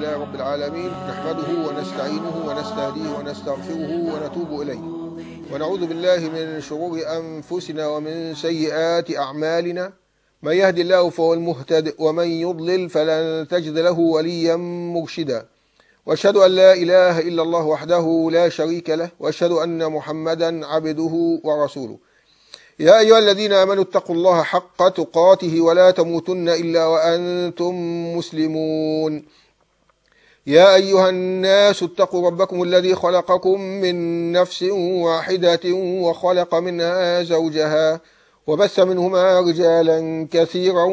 لله رب العالمين نحمده ونستعينه ونستهديه ونستغفره ونتوب إليه ونعوذ بالله من شرور أنفسنا ومن سيئات أعمالنا من يهد الله فهو المهتد ومن يضلل فلن تجد له وليا مرشدا واشهد أن لا إله إلا الله وحده لا شريك له واشهد أن محمدا عبده ورسوله يا أيها الذين آمنوا اتقوا الله حق تقاته ولا تموتن إلا وأنتم مسلمون يا أيها الناس اتقوا ربكم الذي خلقكم من نفس واحدة وخلق منها زوجها وبث منهما رجالا كثيرا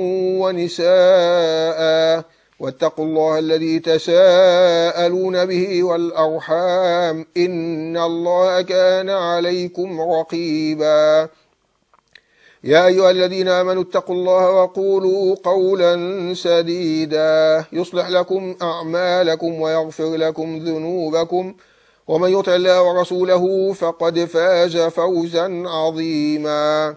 ونساء واتقوا الله الذي تساءلون به والأرحام إن الله كان عليكم رقيبا يا أيها الذين آمنوا اتقوا الله وقولوا قولا سديدا يصلح لكم أعمالكم ويغفر لكم ذنوبكم ومن يطع الله ورسوله فقد فاز فوزا عظيما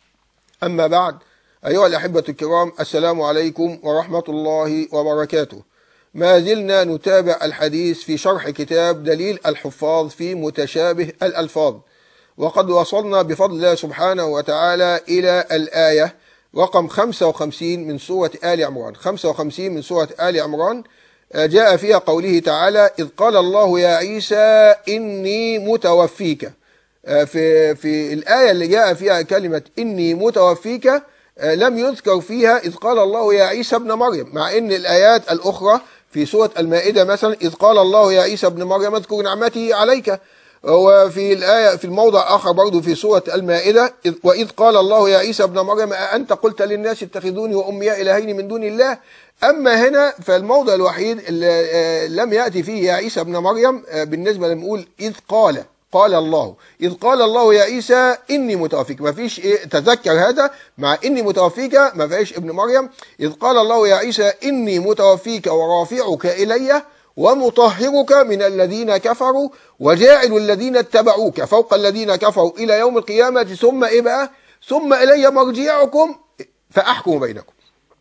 أما بعد أيها الأحبة الكرام السلام عليكم ورحمة الله وبركاته ما زلنا نتابع الحديث في شرح كتاب دليل الحفاظ في متشابه الألفاظ وقد وصلنا بفضل الله سبحانه وتعالى إلى الآية رقم 55 من سورة آل عمران 55 من سورة آل عمران جاء فيها قوله تعالى إذ قال الله يا عيسى إني متوفيك في, في الآية اللي جاء فيها كلمة إني متوفيك لم يذكر فيها إذ قال الله يا عيسى ابن مريم مع إن الآيات الأخرى في سورة المائدة مثلا إذ قال الله يا عيسى ابن مريم اذكر نعمتي عليك وفي الآية في الموضع آخر برضه في سورة المائدة وإذ قال الله يا عيسى ابن مريم أأنت قلت للناس اتخذوني وأمي إلهين من دون الله أما هنا فالموضع الوحيد اللي لم يأتي فيه يا عيسى ابن مريم بالنسبة لما نقول إذ قال قال الله إذ قال الله يا عيسى إني متوفيك ما فيش إيه تذكر هذا مع إني متوفيك ما فيش ابن مريم إذ قال الله يا عيسى إني متوفيك ورافعك إلي ومطهرك من الذين كفروا وجاعل الذين اتبعوك فوق الذين كفروا إلى يوم القيامة ثم إيه بقى ثم إلي مرجعكم فأحكم بينكم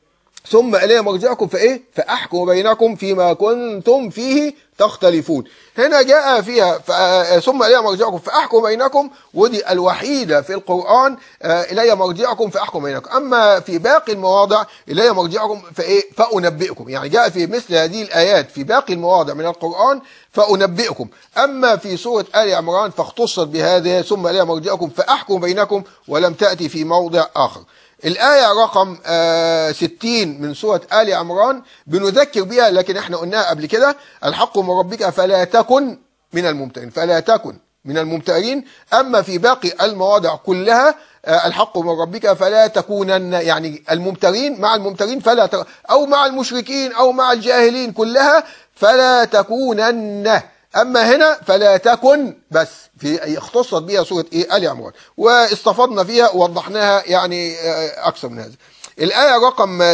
ثم إلي مرجعكم فإيه فأحكم بينكم فيما كنتم فيه تختلفون هنا جاء فيها ثم إلي مرجعكم فأحكم بينكم ودي الوحيدة في القرآن إلي مرجعكم فأحكم بينكم أما في باقي المواضع إلي مرجعكم فإيه فأنبئكم يعني جاء في مثل هذه الآيات في باقي المواضع من القرآن فأنبئكم أما في سورة آل عمران فاختصت بهذا ثم إلي مرجعكم فأحكم بينكم ولم تأتي في موضع آخر الآية رقم آه 60 من سورة آل عمران بنذكر بها لكن احنا قلناها قبل كده الحق من ربك فلا تكن من الممترين فلا تكن من الممترين أما في باقي المواضع كلها آه الحق من ربك فلا تكونن يعني الممترين مع الممترين فلا ت... أو مع المشركين أو مع الجاهلين كلها فلا تكونن أما هنا فلا تكن بس في اختصت بها سورة إيه آل عمران واستفضنا فيها ووضحناها يعني أكثر من هذا الآية رقم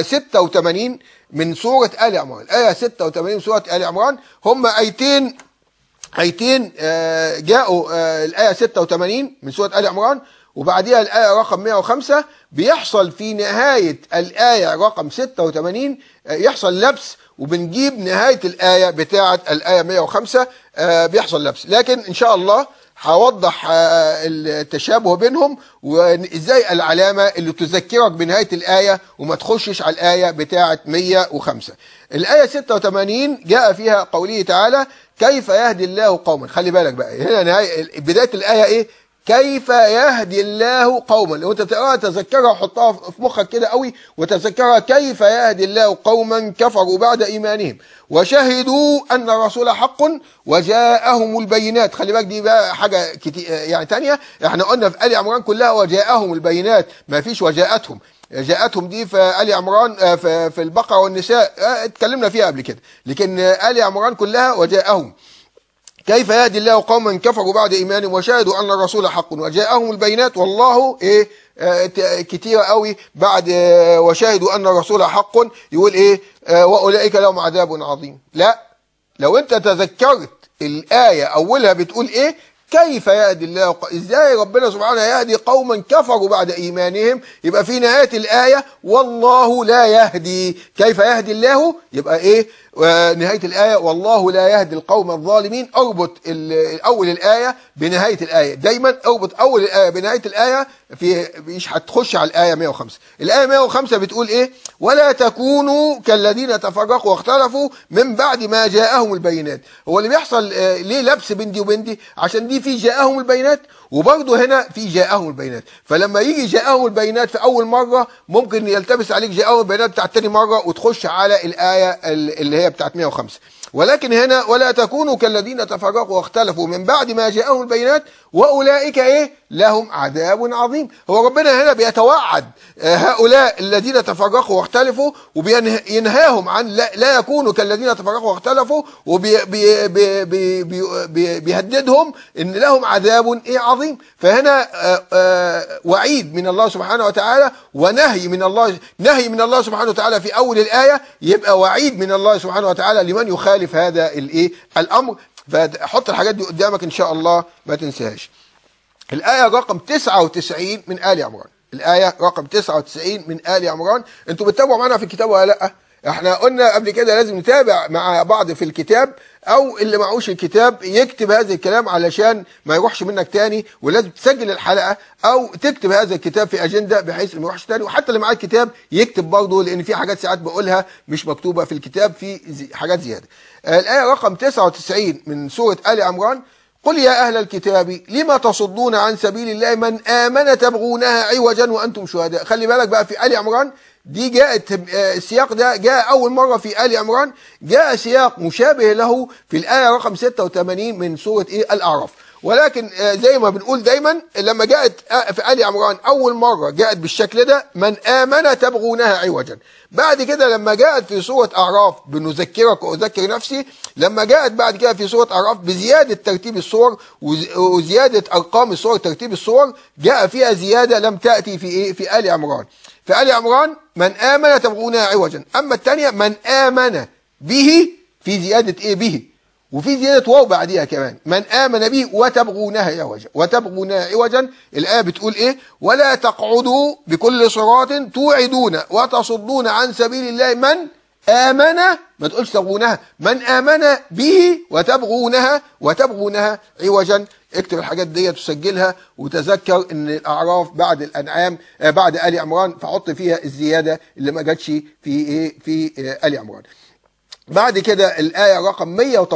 86 من سورة آل عمران الآية 86 من سورة آل عمران هم آيتين آيتين جاءوا الآية 86 من سورة آل عمران وبعديها الآية رقم 105 بيحصل في نهاية الآية رقم 86 يحصل لبس وبنجيب نهاية الآية بتاعة الآية 105 بيحصل لبس لكن إن شاء الله هوضح التشابه بينهم وازاي العلامة اللي تذكرك بنهاية الآية وما تخشش على الآية بتاعة 105 الآية 86 جاء فيها قوله تعالى كيف يهدي الله قوما خلي بالك بقى هنا نهاية بداية الآية إيه كيف يهدي الله قوما لو انت تقراها تذكرها وحطها في مخك كده قوي وتذكرها كيف يهدي الله قوما كفروا بعد ايمانهم وشهدوا ان الرسول حق وجاءهم البينات خلي بالك دي بقى حاجه كتير يعني تانية احنا قلنا في ال عمران كلها وجاءهم البينات ما فيش وجاءتهم جاءتهم دي في آل عمران في البقرة والنساء اتكلمنا فيها قبل كده لكن آل عمران كلها وجاءهم كيف يهدي الله قوما كفروا بعد ايمانهم وشهدوا ان الرسول حق وجاءهم البينات والله ايه آه كتير قوي بعد آه وشهدوا ان الرسول حق يقول ايه آه واولئك لهم عذاب عظيم لا لو انت تذكرت الايه اولها بتقول ايه كيف يهدي الله ازاي ربنا سبحانه يهدي قوما كفروا بعد ايمانهم يبقى في نهايه الايه والله لا يهدي كيف يهدي الله يبقى ايه ونهاية الآية والله لا يهدي القوم الظالمين اربط ال- أول الآية بنهاية الآية دايما اربط أول الآية بنهاية الآية في مش هتخش على الآية 105 الآية 105 بتقول إيه ولا تكونوا كالذين تفرقوا واختلفوا من بعد ما جاءهم البينات هو اللي بيحصل آه، ليه لبس بين دي وبين دي عشان دي في جاءهم البينات وبرضه هنا في جاءهم البينات فلما يجي جاءهم البينات في اول مره ممكن يلتبس عليك جاءهم البينات بتاعت تاني مره وتخش على الايه ال- اللي هي بتاعت 105 ولكن هنا ولا تكونوا كالذين تفرقوا واختلفوا من بعد ما جاءهم البينات واولئك ايه لهم عذاب عظيم هو ربنا هنا بيتوعد آه، هؤلاء الذين تفرقوا واختلفوا وبينهاهم عن لا, لا يكونوا كالذين تفرقوا واختلفوا وبيهددهم ان لهم عذاب ايه عظيم فهنا آه، آه، وعيد من الله سبحانه وتعالى ونهي من الله نهي من الله سبحانه وتعالى في اول الايه يبقى وعيد من الله سبحانه وتعالى لمن يخالف هذا الايه الامر فحط الحاجات دي قدامك ان شاء الله ما تنساهاش الآية رقم 99 من آل عمران الآية رقم 99 من آل عمران انتوا بتتابعوا معانا في الكتاب ولا لا احنا قلنا قبل كده لازم نتابع مع بعض في الكتاب او اللي معهوش الكتاب يكتب هذا الكلام علشان ما يروحش منك تاني ولازم تسجل الحلقة او تكتب هذا الكتاب في اجندة بحيث ما يروحش تاني وحتى اللي معاه الكتاب يكتب برضه لان في حاجات ساعات بقولها مش مكتوبة في الكتاب في زي- حاجات زيادة آه، الآية رقم 99 من سورة آل عمران قل يا أهل الكتاب لما تصدون عن سبيل الله من آمن تبغونها عوجا وأنتم شهداء خلي بالك بقى في آل عمران دي جاءت آه، السياق ده جاء أول مرة في آل عمران جاء سياق مشابه له في الآية رقم 86 من سورة إيه الأعراف ولكن آه، زي ما بنقول دايما لما جاءت آه، في آل عمران أول مرة جاءت بالشكل ده من آمن تبغونها عوجا بعد كده لما جاءت في سورة أعراف بنذكرك وأذكر نفسي لما جاءت بعد كده في سورة أعراف بزيادة ترتيب الصور وز- وزيادة أرقام الصور ترتيب الصور جاء فيها زيادة لم تأتي في إيه في آل عمران في آل عمران من آمن تبغونها عوجا أما الثانية من آمن به في زيادة إيه به وفي زيادة واو بعديها كمان من آمن به وتبغونها عوجا وتبغونها عوجا الآية بتقول إيه ولا تقعدوا بكل صراط توعدون وتصدون عن سبيل الله من آمن ما تقولش تبغونها من آمن به وتبغونها وتبغونها عوجا اكتب الحاجات دي تسجلها وتذكر ان الاعراف بعد الانعام آه، بعد ال عمران فحط فيها الزياده اللي ما جاتش في ايه في آه، ال عمران بعد كده الآية رقم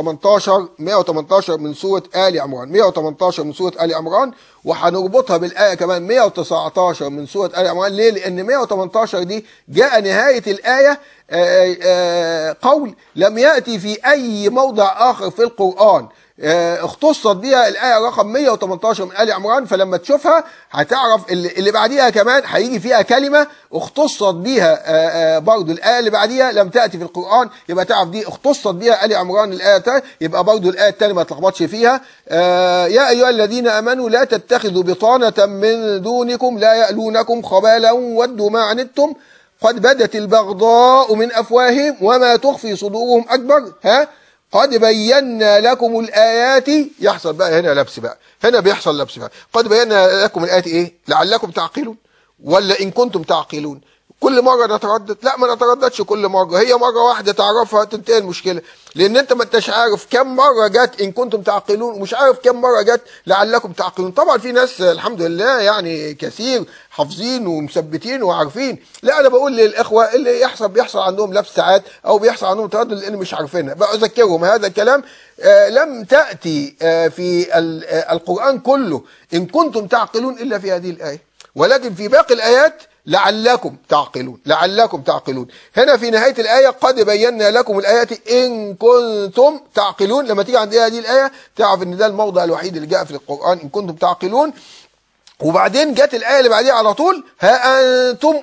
118 118 من سورة آل عمران 118 من سورة آل عمران وهنربطها بالآية كمان 119 من سورة آل عمران ليه؟ لأن 118 دي جاء نهاية الآية آه، آه، قول لم يأتي في أي موضع آخر في القرآن آه، اختصت بيها الآية رقم 118 من آل عمران فلما تشوفها هتعرف اللي, اللي بعديها كمان هيجي فيها كلمة اختصت بيها آه، آه، برضو الآية اللي بعديها لم تأتي في القرآن يبقى تعرف دي اختصت بيها آل عمران الآية التانية يبقى برضو الآية التانية ما تلخبطش فيها آه، يا أيها الذين آمنوا لا تتخذوا بطانة من دونكم لا يألونكم خبالا ودوا ما عنتم قد بدت البغضاء من أفواههم وما تخفي صدورهم أكبر ها قد بينا لكم الآيات يحصل بقى هنا لبس بقى هنا بيحصل لبس بقى قد بينا لكم الآيات إيه لعلكم تعقلون ولا إن كنتم تعقلون كل مرة نتردد لا ما نترددش كل مرة هي مرة واحدة تعرفها تنتهي المشكلة لأن أنت ما انتش عارف كم مرة جت إن كنتم تعقلون ومش عارف كم مرة جت لعلكم تعقلون طبعا في ناس الحمد لله يعني كثير حافظين ومثبتين وعارفين لا أنا بقول للإخوة اللي يحصل بيحصل عندهم لبس ساعات أو بيحصل عندهم تردد لأن مش عارفينها بقى أذكرهم هذا الكلام آه لم تأتي آه في ال- آه القرآن كله إن كنتم تعقلون إلا في هذه الآية ولكن في باقي الآيات لعلكم تعقلون لعلكم تعقلون هنا في نهاية الآية قد بينا لكم الآيات إن كنتم تعقلون لما تيجي عند هذه الآية تعرف إن ده الموضع الوحيد اللي جاء في القرآن إن كنتم تعقلون وبعدين جت الآية اللي بعديها على طول ها أنتم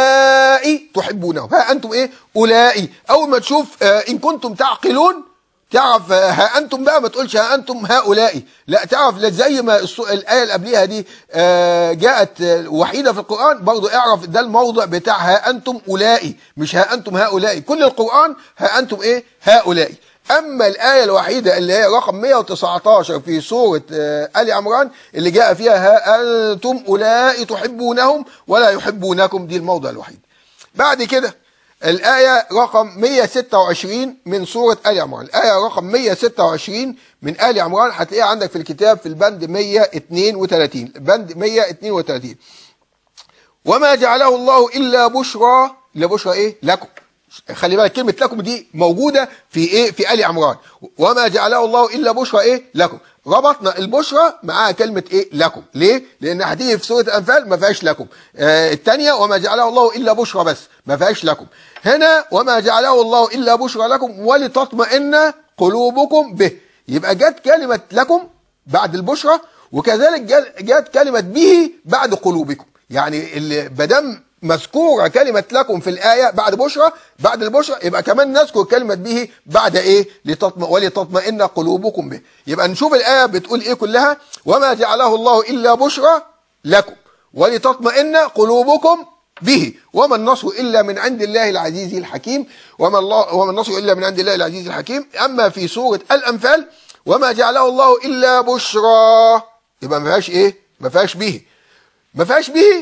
أولئي تحبونهم ها أنتم إيه أولئي أول ما تشوف آه، إن كنتم تعقلون تعرف آه، ها أنتم بقى ما تقولش ها أنتم هؤلاء لا تعرف لا زي ما السو- الآية اللي قبليها دي آه، جاءت آه، وحيدة في القرآن برضو اعرف ده الموضع بتاع ها أنتم أولئي مش ها أنتم هؤلاء كل القرآن ها أنتم إيه هؤلاء أما الآية الوحيدة اللي هي رقم 119 في سورة آه، آل عمران اللي جاء فيها ها أنتم أولئك تحبونهم ولا يحبونكم دي الموضع الوحيد بعد كده الآية رقم 126 من سورة آل عمران الآية رقم 126 من آل عمران هتلاقيها عندك في الكتاب في البند 132 البند 132 وما جعله الله إلا بشرى إلا بشرى إيه لكم خلي بالك كلمة لكم دي موجودة في إيه في آل عمران وما جعله الله إلا بشرى إيه لكم ربطنا البشرى معاها كلمة ايه لكم ليه لان هتيجي في سورة الانفال ما فيهاش لكم آه الثانية وما جعله الله الا بشرى بس ما فيهاش لكم هنا وما جعله الله الا بشرى لكم ولتطمئن قلوبكم به يبقى جت كلمة لكم بعد البشرى وكذلك جت كلمة به بعد قلوبكم يعني اللي بدم مذكورة كلمة لكم في الآية بعد بشرى بعد البشرى يبقى كمان نذكر كلمة به بعد إيه لتطم ولتطمئن قلوبكم به يبقى نشوف الآية بتقول إيه كلها وما جعله الله إلا بشرى لكم ولتطمئن قلوبكم به وما النصر إلا من عند الله العزيز الحكيم وما, الله وما النصر إلا من عند الله العزيز الحكيم أما في سورة الأنفال وما جعله الله إلا بشرى يبقى ما فيهاش إيه ما فيهاش به ما فيهاش به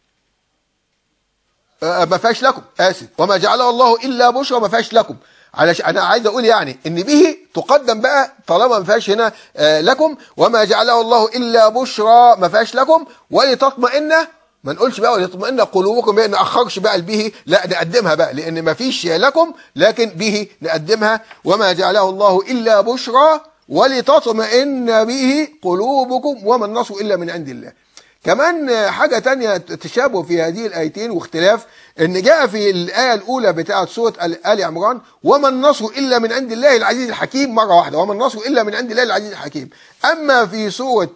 ما فيهاش لكم اسف وما جعله الله الا بشرى ما فيهاش لكم علشان انا عايز اقول يعني ان به تقدم بقى طالما ما فيهاش هنا آه لكم وما جعله الله الا بشرى ما فيهاش لكم ولتطمئن ما نقولش بقى ولتطمئن قلوبكم ما ناخرش بقى به لا نقدمها بقى لان ما فيش لكم لكن به نقدمها وما جعله الله الا بشرى ولتطمئن به قلوبكم وما النصر الا من عند الله كمان حاجة تانية تشابه في هذه الآيتين واختلاف ان جاء في الآية الأولى بتاعة سورة آل عمران وما النصر إلا من عند الله العزيز الحكيم مرة واحدة وما النصر إلا من عند الله العزيز الحكيم أما في سورة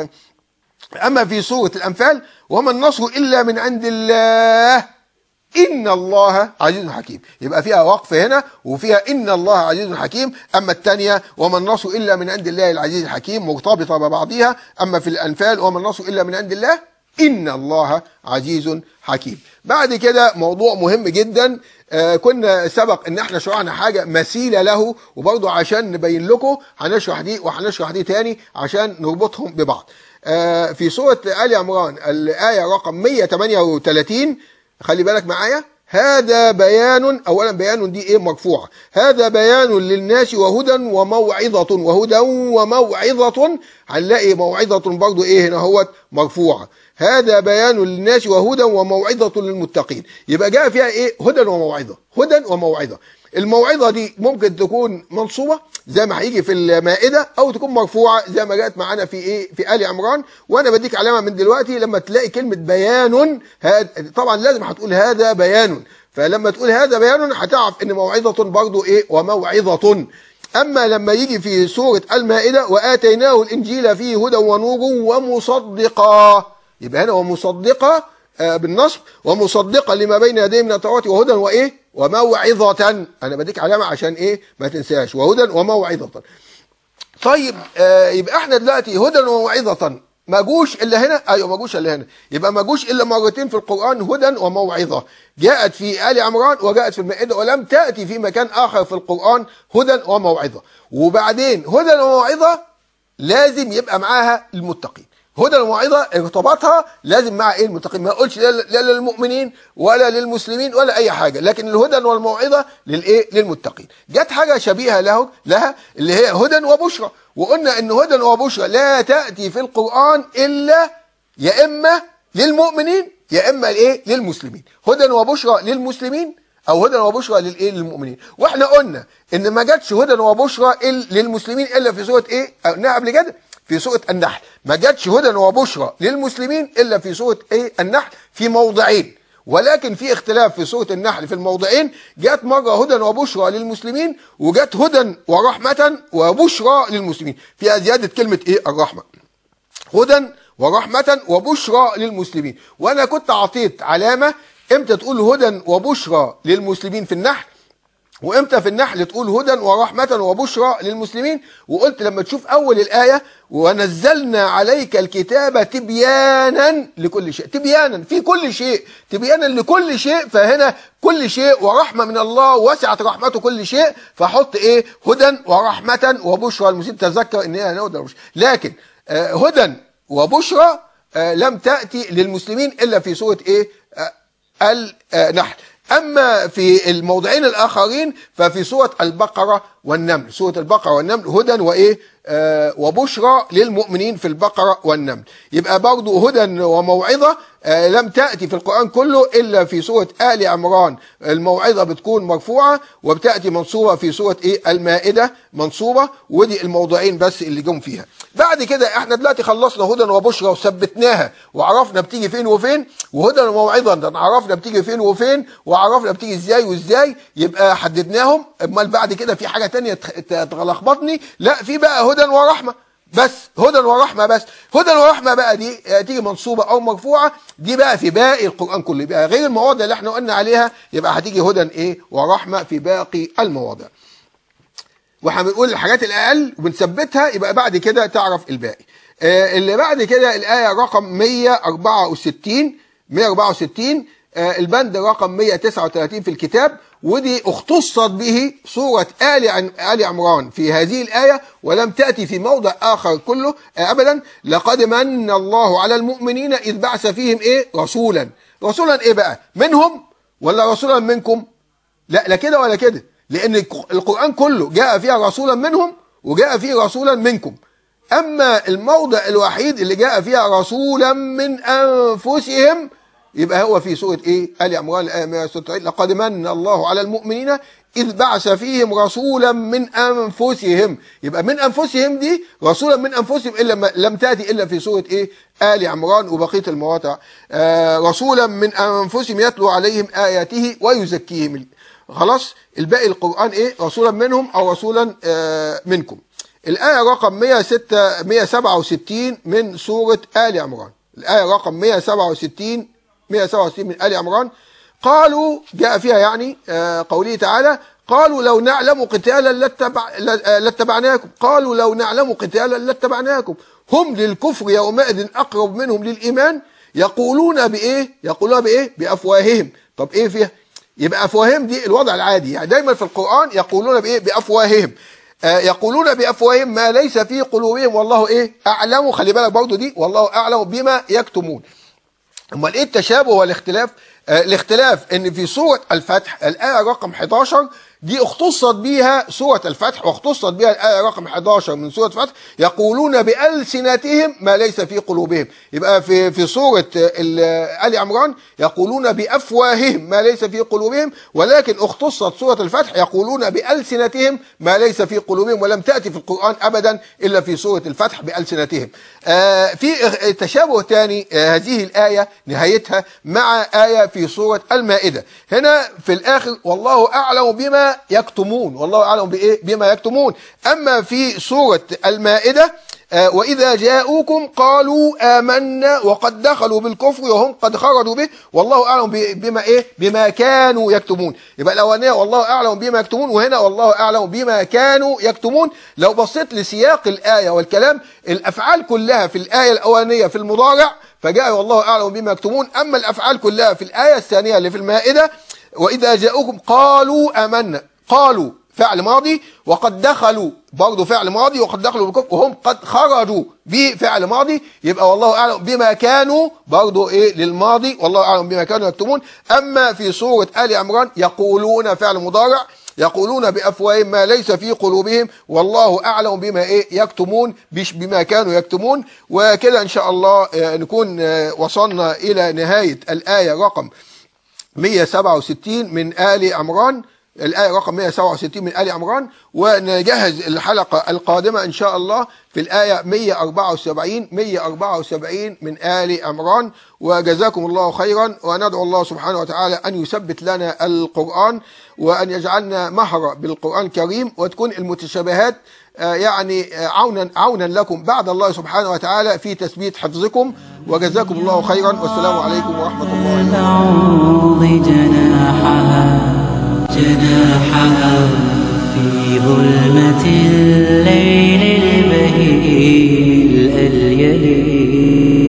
أما في سورة الأنفال وما النصر إلا من عند الله إن الله عزيز حكيم يبقى فيها وقف هنا وفيها إن الله عزيز حكيم أما الثانية وما النصر إلا من عند الله العزيز الحكيم مرتبطة ببعضها أما في الأنفال وما النصر إلا من عند الله إن الله عزيز حكيم بعد كده موضوع مهم جدا آه كنا سبق ان احنا شرحنا حاجة مثيلة له وبرضه عشان نبين لكم هنشرح دي وهنشرح دي تاني عشان نربطهم ببعض آه في سورة آل عمران الآية رقم 138 خلي بالك معايا هذا بيان اولا بيان دي ايه مرفوعه هذا بيان للناس وهدى وموعظه وهدى وموعظه هنلاقي موعظه برضو ايه هنا هو مرفوعه هذا بيان للناس وهدى وموعظه للمتقين يبقى جاء فيها ايه هدى وموعظه هدى وموعظه الموعظة دي ممكن تكون منصوبة زي ما هيجي في المائدة أو تكون مرفوعة زي ما جاءت معانا في إيه في آل عمران وأنا بديك علامة من دلوقتي لما تلاقي كلمة بيان طبعا لازم هتقول هذا بيان فلما تقول هذا بيان هتعرف إن موعظة برضو إيه وموعظة أما لما يجي في سورة المائدة وآتيناه الإنجيل فيه هدى ونور ومصدقا يبقى هنا ومصدقا بالنصب ومصدقا لما بين يديه من التوراة وهدى وإيه وموعظة أنا بديك علامة عشان إيه ما تنساش وهدى وموعظة طيب آه يبقى احنا دلوقتي هدى وموعظة ما جوش الا هنا ايوه ما جوش الا هنا يبقى ما جوش الا مرتين في القران هدى وموعظه جاءت في ال عمران وجاءت في المائده ولم تاتي في مكان اخر في القران هدى وموعظه وبعدين هدى وموعظه لازم يبقى معاها المتقين هدى الموعظة ارتباطها لازم مع ايه المتقين ما اقولش لا للمؤمنين ولا للمسلمين ولا اي حاجة لكن الهدى والموعظة للايه للمتقين جت حاجة شبيهة له لها اللي هي هدى وبشرى وقلنا ان هدى وبشرى لا تأتي في القرآن الا يا اما للمؤمنين يا اما الايه للمسلمين هدى وبشرى للمسلمين او هدى وبشرى للايه للمؤمنين واحنا قلنا ان ما جاتش هدى وبشرى للمسلمين الا في سوره ايه قلناها قبل كده في سورة النحل ما جاتش هدى وبشرى للمسلمين إلا في سورة إيه النحل في موضعين ولكن في اختلاف في سورة النحل في الموضعين جاءت مرة هدى وبشرى للمسلمين وجات هدى ورحمة وبشرى للمسلمين فيها زيادة كلمة إيه الرحمة هدى ورحمة وبشرى للمسلمين وأنا كنت أعطيت علامة إمتى تقول هدى وبشرى للمسلمين في النحل وامتى في النحل تقول هدى ورحمة وبشرى للمسلمين وقلت لما تشوف أول الآية ونزلنا عليك الكتاب تبيانا لكل شيء تبيانا في كل شيء تبيانا لكل شيء فهنا كل شيء ورحمة من الله وسعت رحمته كل شيء فحط ايه هدى ورحمة وبشرى للمسلمين تذكر ان هي هدى وبشرى لكن آه هدى وبشرى آه لم تأتي للمسلمين إلا في سورة ايه آه النحل أما في الموضعين الآخرين ففي سورة البقرة والنمل سورة البقرة والنمل هدى وإيه آه وبشرى للمؤمنين في البقرة والنمل يبقى برضو هدى وموعظة آه لم تأتي في القرآن كله إلا في سورة آل عمران الموعظة بتكون مرفوعة وبتأتي منصوبة في سورة إيه المائدة منصوبة ودي الموضوعين بس اللي جم فيها بعد كده احنا دلوقتي خلصنا هدى وبشرى وثبتناها وعرفنا بتيجي فين وفين وهدى وموعظة ده عرفنا بتيجي فين وفين وعرفنا بتيجي ازاي وازاي يبقى حددناهم امال بعد كده في حاجة تانية تلخبطني لا في بقى هدى ورحمة بس هدى ورحمة بس هدى ورحمة بقى دي تيجي منصوبة أو مرفوعة دي بقى في باقي القرآن كله يبقى غير المواضع اللي احنا قلنا عليها يبقى هتيجي هدى إيه ورحمة في باقي المواضع واحنا بنقول الحاجات الأقل وبنثبتها يبقى بعد كده تعرف الباقي آه اللي بعد كده الآية رقم 164 164 آه البند رقم 139 في الكتاب ودي اختصت به سورة آل, عن آل عمران في هذه الآية ولم تأتي في موضع آخر كله أبدا لقد من الله على المؤمنين إذ بعث فيهم إيه رسولا رسولا إيه بقى منهم ولا رسولا منكم لا لا كده ولا كده لأن القرآن كله جاء فيها رسولا منهم وجاء فيه رسولا منكم أما الموضع الوحيد اللي جاء فيها رسولا من أنفسهم يبقى هو في سورة إيه؟ آل عمران الآية 196 لقد من الله على المؤمنين إذ بعث فيهم رسولا من أنفسهم يبقى من أنفسهم دي رسولا من أنفسهم إلا لم تأتي إلا في سورة إيه؟ آل عمران وبقية المواضع آه رسولا من أنفسهم يتلو عليهم آياته ويزكيهم خلاص الباقي القرآن إيه؟ رسولا منهم أو رسولا آه منكم الآية رقم 106 167 من سورة آل عمران الآية رقم 167 167 من آل عمران قالوا جاء فيها يعني قوله تعالى قالوا لو نعلم قتالا لاتبع لاتبعناكم قالوا لو نعلم قتالا لاتبعناكم هم للكفر يومئذ أقرب منهم للإيمان يقولون بإيه يقولون بإيه بأفواههم طب إيه فيها يبقى أفواههم دي الوضع العادي يعني دايما في القرآن يقولون بإيه بأفواههم يقولون بأفواههم ما ليس في قلوبهم والله إيه أعلم خلي بالك برضه دي والله أعلم بما يكتمون امال ايه التشابه والاختلاف آه الاختلاف ان في سوره الفتح الايه رقم 11 دي اختصت بها سورة الفتح واختصت بها الآية رقم 11 من سورة الفتح يقولون بألسنتهم ما ليس في قلوبهم يبقى في في سورة آل عمران يقولون بأفواههم ما ليس في قلوبهم ولكن اختصت سورة الفتح يقولون بألسنتهم ما ليس في قلوبهم ولم تأتي في القرآن أبدا إلا في سورة الفتح بألسنتهم آه في تشابه ثاني آه هذه الآية نهايتها مع آية في سورة المائدة هنا في الآخر والله أعلم بما يكتمون والله أعلم بإيه بما يكتمون أما في سورة المائدة آه وإذا جاءوكم قالوا آمنا وقد دخلوا بالكفر وهم قد خرجوا به والله أعلم بما إيه بما كانوا يكتمون يبقى الأولانية والله أعلم بما يكتمون وهنا والله أعلم بما كانوا يكتمون لو بصيت لسياق الآية والكلام الأفعال كلها في الآية الأولانية في المضارع فجاء والله أعلم بما يكتمون أما الأفعال كلها في الآية الثانية اللي في المائدة وإذا جاءوكم قالوا آمنا قالوا فعل ماضي وقد دخلوا برضه فعل ماضي وقد دخلوا بالكفر وهم قد خرجوا بفعل ماضي يبقى والله اعلم بما كانوا برضه ايه للماضي والله اعلم بما كانوا يكتمون اما في سوره ال عمران يقولون فعل مضارع يقولون بافواههم ما ليس في قلوبهم والله اعلم بما ايه يكتمون مش بما كانوا يكتمون وكده ان شاء الله نكون وصلنا الى نهايه الايه رقم 167 من ال عمران الآية رقم 167 من آل عمران ونجهز الحلقة القادمة إن شاء الله في الآية 174 174 من آل عمران وجزاكم الله خيرا وندعو الله سبحانه وتعالى أن يثبت لنا القرآن وأن يجعلنا مهرة بالقرآن الكريم وتكون المتشابهات يعني عونا عونا لكم بعد الله سبحانه وتعالى في تثبيت حفظكم وجزاكم الله خيرا والسلام عليكم ورحمة الله جناحها جناحها في ظلمة الليل البهيل الأليل